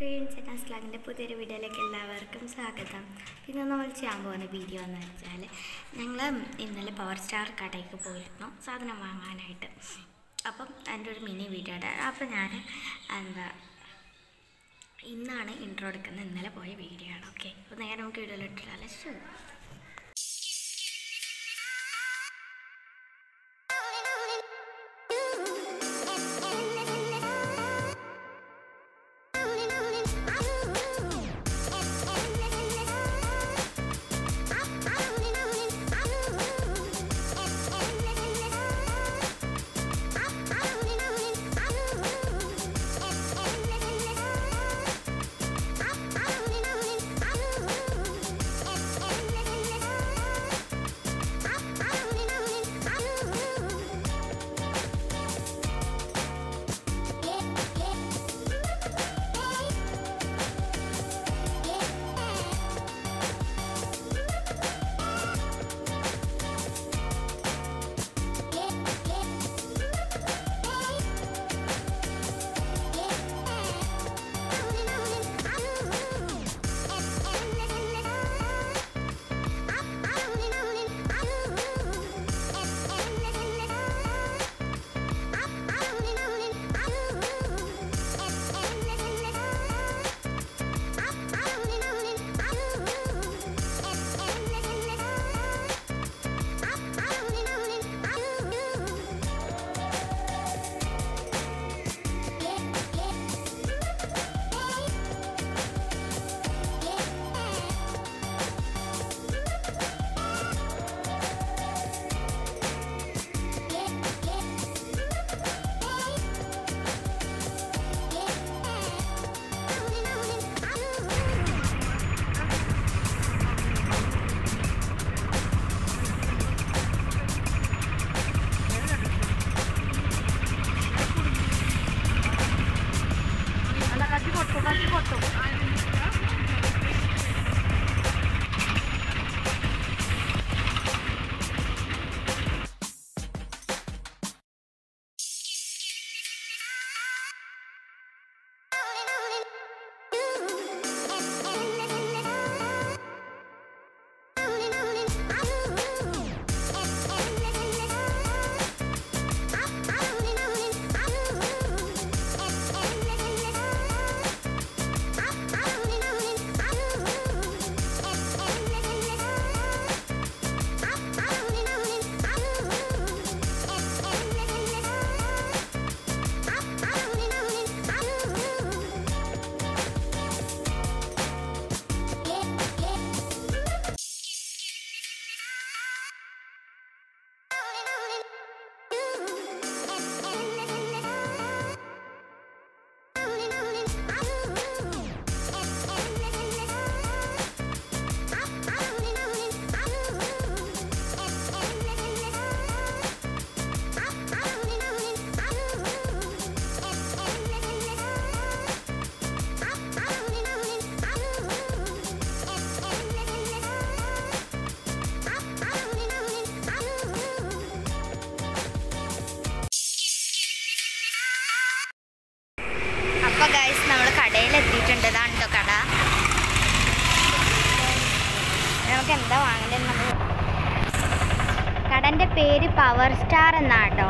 friends എൻ്റെ അസ്ലാഗിൻ്റെ പുതിയൊരു വീഡിയോയിലേക്ക് എല്ലാവർക്കും സ്വാഗതം പിന്നെ നമ്മൾ ചെയ്യാൻ പോകുന്ന വീഡിയോ എന്ന് വെച്ചാൽ ഞങ്ങൾ ഇന്നലെ പവർ സ്റ്റാർ കടയ്ക്ക് പോയിരുന്നു സാധനം വാങ്ങാനായിട്ട് അപ്പം എൻ്റെ ഒരു മിനി വീഡിയോ ഉണ്ട് അപ്പം ഞാൻ എന്താ ഇന്നാണ് ഇൻട്രോ എടുക്കുന്നത് ഇന്നലെ പോയ വീഡിയോ ആണ് ഓക്കെ അപ്പോൾ നേരെ നമുക്ക് വീഡിയോയിൽ ഇട്ടിട്ടാലേ ഷൂ അപ്പോൾ ഗൈസ് നമ്മൾ കടയിൽ എത്തിയിട്ടുണ്ട് ഇതാണ് കേട്ടോ കട നമുക്ക് എന്താ വാങ്ങേണ്ടത് നമ്മൾ കടൻ്റെ പേര് പവർ സ്റ്റാർ എന്നാട്ടോ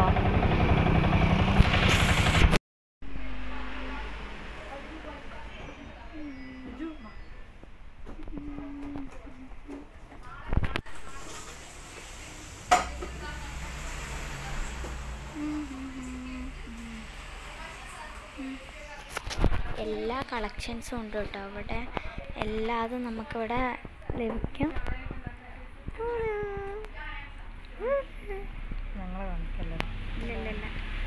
എല്ലാ കളക്ഷൻസും ഉണ്ട് കേട്ടോ അവിടെ എല്ലാതും നമുക്കിവിടെ ലഭിക്കും ഞങ്ങളെ കാണിക്കല്ലേ ഇല്ലില്ലില്ല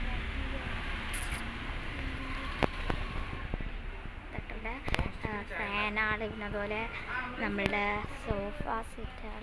തട്ടുടെ ഫാനാണ് പിന്നെ അതുപോലെ നമ്മളുടെ സോഫ സെറ്റ്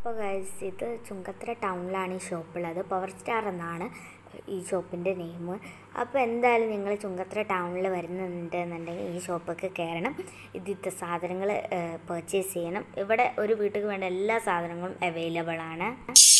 അപ്പോൾ ഗൈസ് ഇത് ചുങ്കത്തറ ടൗണിലാണ് ഈ ഷോപ്പുള്ളത് പവർ സ്റ്റാർ എന്നാണ് ഈ ഷോപ്പിൻ്റെ നെയിം അപ്പോൾ എന്തായാലും നിങ്ങൾ ചുങ്കത്തറ ടൗണിൽ വരുന്നുണ്ട് എന്നുണ്ടെങ്കിൽ ഈ ഷോപ്പൊക്കെ കയറണം ഇതിത്തെ സാധനങ്ങൾ പർച്ചേസ് ചെയ്യണം ഇവിടെ ഒരു വീട്ടിൽ വേണ്ട എല്ലാ സാധനങ്ങളും അവൈലബിൾ ആണ്